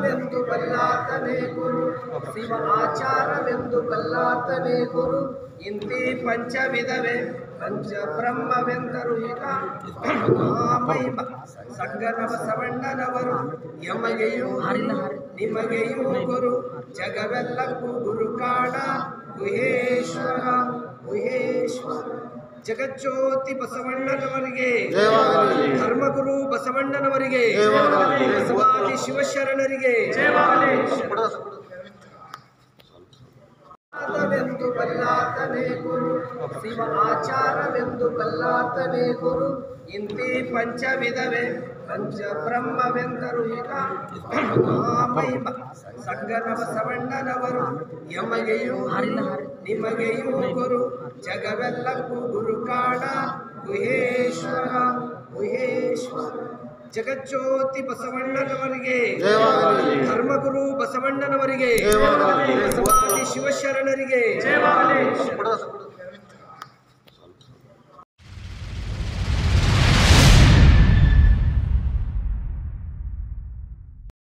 ಆಚಾರವೆಂದು ಬಲ್ಲಾತನೇ ಗುರು ಶಿವ ಆಚಾರವೆಂದು ಬಲ್ಲಾತನೇ ಗುರು ಇಂತಿ ಪಂಚವಿಧವೇ ಪಂಚ ಬ್ರಹ್ಮವೆಂದರು ಈಗ ಮಹಿಮ ಸಂಗನ ಬಸವಣ್ಣನವರು ಯಮಗೆಯೂ ನಿಮಗೆಯೂ ಗುರು ಜಗವೆಲ್ಲಕ್ಕೂ ಗುರು ಕಾಣ ಗುಹೇಶ್ವರ ಗುಹೇಶ್ವರ ಜಗಜ್ಯೋತಿ ಬಸವಣ್ಣನವರಿಗೆ ಜಯವಾಗಲಿ. ಧರ್ಮಗುರು ಬಸವಣ್ಣನವರಿಗೆ ಜಯವಾಗಲಿ. ಬಸವಾದಿ ಶಿವಶರಣರಿಗೆ ಆಚಾರವೆಂದು ಬಲ್ಲಾತನೇ ಗುರು ಶಿವ ಆಚಾರವೆಂದು ಬಲ್ಲಾತನೇ ಗುರು ಇಂತಿ ಪಂಚವಿಧವೇ ಪಂಚ ಬ್ರಹ್ಮವೆಂದರು ಈಗ ಮಹಿಮ ಸಂಗನ ಬಸವಣ್ಣನವರು ಯಮಗೆಯೂ ನಿಮಗೆಯೂ ಗುರು ಜಗವೆಲ್ಲಕ್ಕೂ ಗುರು ಕಾಣ ಗುಹೇಶ್ವರ ಗುಹೇಶ್ವರ ಜಗಜ್ಯೋತಿ ಬಸವಣ್ಣನವರಿಗೆ ಜಯವಾಗಲಿ. ಧರ್ಮಗುರು ಬಸವಣ್ಣನವರಿಗೆ ಜಯವಾಗಲಿ. ಬಸವಾದಿ ಶಿವಶರಣರಿಗೆ ಕೊಡ